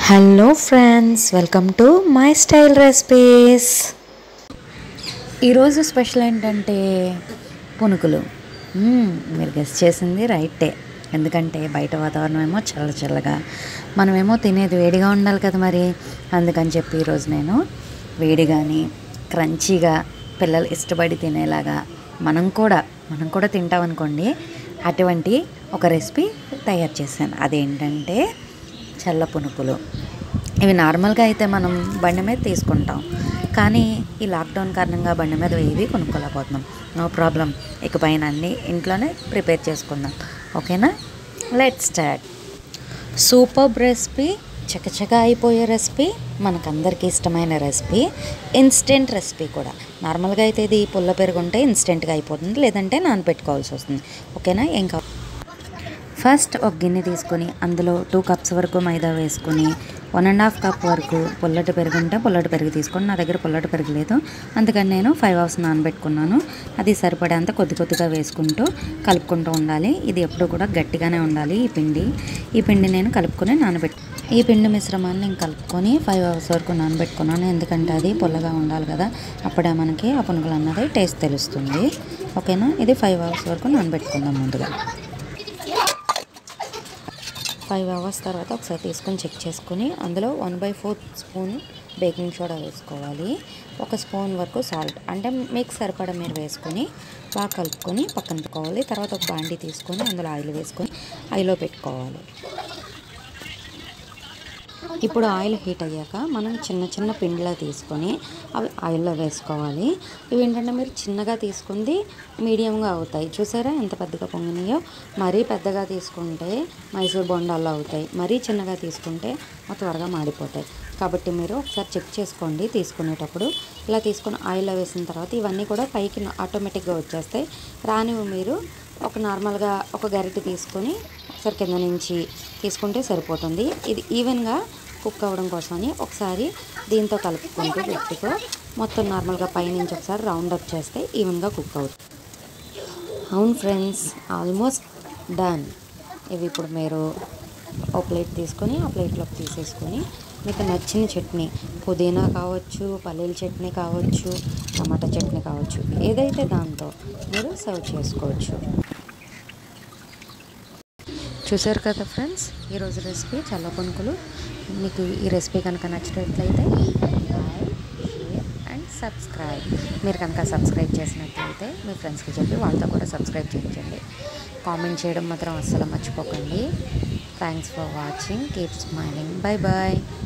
hello friends welcome to my style recipes ఈరోజు special ఏంటంటే పునుకులు మ్మ్, మీరు గెస్ట్ చేసింది రైటే ఎందుకంటే బయట వాతావరణం ఏమో చల్ల చల్లగా మనమేమో తినేది వేడిగా ఉండాలి కదా మరి అందుకని చెప్పి ఈరోజు నేను వేడిగాని క్రంచీగా పిల్లలు ఇష్టపడి తినేలాగా మనం కూడా మనం కూడా తింటాం అనుకోండి అటువంటి ఒక రెసిపీ తయారు చేశాను అదేంటంటే చల్ల పునుకులు ఇవి నార్మల్గా అయితే మనం బండి మీద తీసుకుంటాం కానీ ఈ లాక్డౌన్ కారణంగా బండి మీద ఏవి కొనుక్కోలేకపోతున్నాం నో ప్రాబ్లం ఇకపైన అన్నీ ఇంట్లోనే ప్రిపేర్ చేసుకుందాం ఓకేనా లెట్ స్టార్ట్ సూపర్ రెసిపీ చకచక అయిపోయే రెసిపీ మనకందరికీ ఇష్టమైన రెసిపీ ఇన్స్టెంట్ రెసిపీ కూడా నార్మల్గా అయితే ఇది పుల్ల పెరుగుంటే ఇన్స్టెంట్గా అయిపోతుంది లేదంటే నానబెట్టుకోవాల్సి వస్తుంది ఓకేనా ఏం కావాలి ఫస్ట్ ఒక గిన్నె తీసుకొని అందులో టూ కప్స్ వరకు మైదా వేసుకొని వన్ అండ్ హాఫ్ కప్ వరకు పుల్లటి పెరుగు ఉంటే పుల్లటి పెరుగు తీసుకోండి నా దగ్గర పుల్లటి పెరుగు లేదు అందుకని నేను ఫైవ్ అవర్స్ నానబెట్టుకున్నాను అది సరిపడేంత కొద్ది కొద్దిగా వేసుకుంటూ కలుపుకుంటూ ఉండాలి ఇది ఎప్పుడు కూడా గట్టిగానే ఉండాలి ఈ పిండి ఈ పిండి నేను కలుపుకొని నానబెట్టు ఈ పిండి మిశ్రమాన్ని నేను కలుపుకొని ఫైవ్ అవర్స్ వరకు నానబెట్టుకున్నాను ఎందుకంటే అది పుల్లగా ఉండాలి కదా అప్పుడే మనకి ఆ పునుగులు అన్నది టేస్ట్ తెలుస్తుంది ఓకేనా ఇది ఫైవ్ అవర్స్ వరకు నానబెట్టుకుందాం ముందుగా ఫైవ్ అవర్స్ తర్వాత ఒకసారి తీసుకొని చెక్ చేసుకొని అందులో one by fourth spoon baking soda వేసుకోవాలి ఒక స్పూన్ వరకు సాల్ట్ అంటే మీకు సరిపడా మీరు వేసుకొని బాగా కలుపుకొని పక్కన పెట్టుకోవాలి తర్వాత ఒక బాండి తీసుకొని అందులో ఆయిల్ వేసుకొని ఆయిల్లో పెట్టుకోవాలి ఇప్పుడు ఆయిల్ హీట్ అయ్యాక మనం చిన్న చిన్న పిండిలా తీసుకొని అవి ఆయిల్లో వేసుకోవాలి ఇవి ఏంటంటే మీరు చిన్నగా తీసుకుంది మీడియంగా అవుతాయి చూసారా ఎంత పెద్దగా పొంగినాయో మరీ పెద్దగా తీసుకుంటే మైసూర్ బొండాల్లో అవుతాయి మరీ చిన్నగా తీసుకుంటే అవి త్వరగా మాడిపోతాయి కాబట్టి మీరు ఒకసారి చెక్ చేసుకోండి తీసుకునేటప్పుడు ఇలా తీసుకొని ఆయిల్లో వేసిన తర్వాత ఇవన్నీ కూడా పైకి ఆటోమేటిక్గా వచ్చేస్తాయి రానివి మీరు ఒక నార్మల్గా ఒక గరిటె తీసుకొని ఒకసారి కింద నుంచి తీసుకుంటే సరిపోతుంది ఇది ఈవెన్గా కుక్ అవ్వడం కోసమని ఒకసారి దీంతో కలుపుకుంటూ గట్టిగా మొత్తం నార్మల్గా పైనుంచి ఒకసారి రౌండ్ అప్ చేస్తే ఈవెన్గా కుక్ అవుతుంది అవును ఫ్రెండ్స్ ఆల్మోస్ట్ డన్ ఇవి ఇప్పుడు మీరు ఒక ప్లేట్ తీసుకొని ఆ ప్లేట్లోకి తీసేసుకొని మీకు నచ్చిన చట్నీ పుదీనా కావచ్చు పల్లీల చట్నీ కావచ్చు టమాటా చట్నీ కావచ్చు ఏదైతే దాంతో మీరు సర్వ్ చేసుకోవచ్చు చూసారు కదా ఫ్రెండ్స్ ఈరోజు రెసిపీ చల్ల పునుకులు మీకు ఈ రెసిపీ కనుక నచ్చినట్లయితే లైక్ షేర్ అండ్ సబ్స్క్రైబ్ మీరు కనుక సబ్స్క్రైబ్ చేసినట్లయితే మీ ఫ్రెండ్స్కి చెప్పి వాళ్ళతో కూడా సబ్స్క్రైబ్ చేయించండి కామెంట్ చేయడం మాత్రం అస్సలు మర్చిపోకండి thanks for watching keep smiling bye bye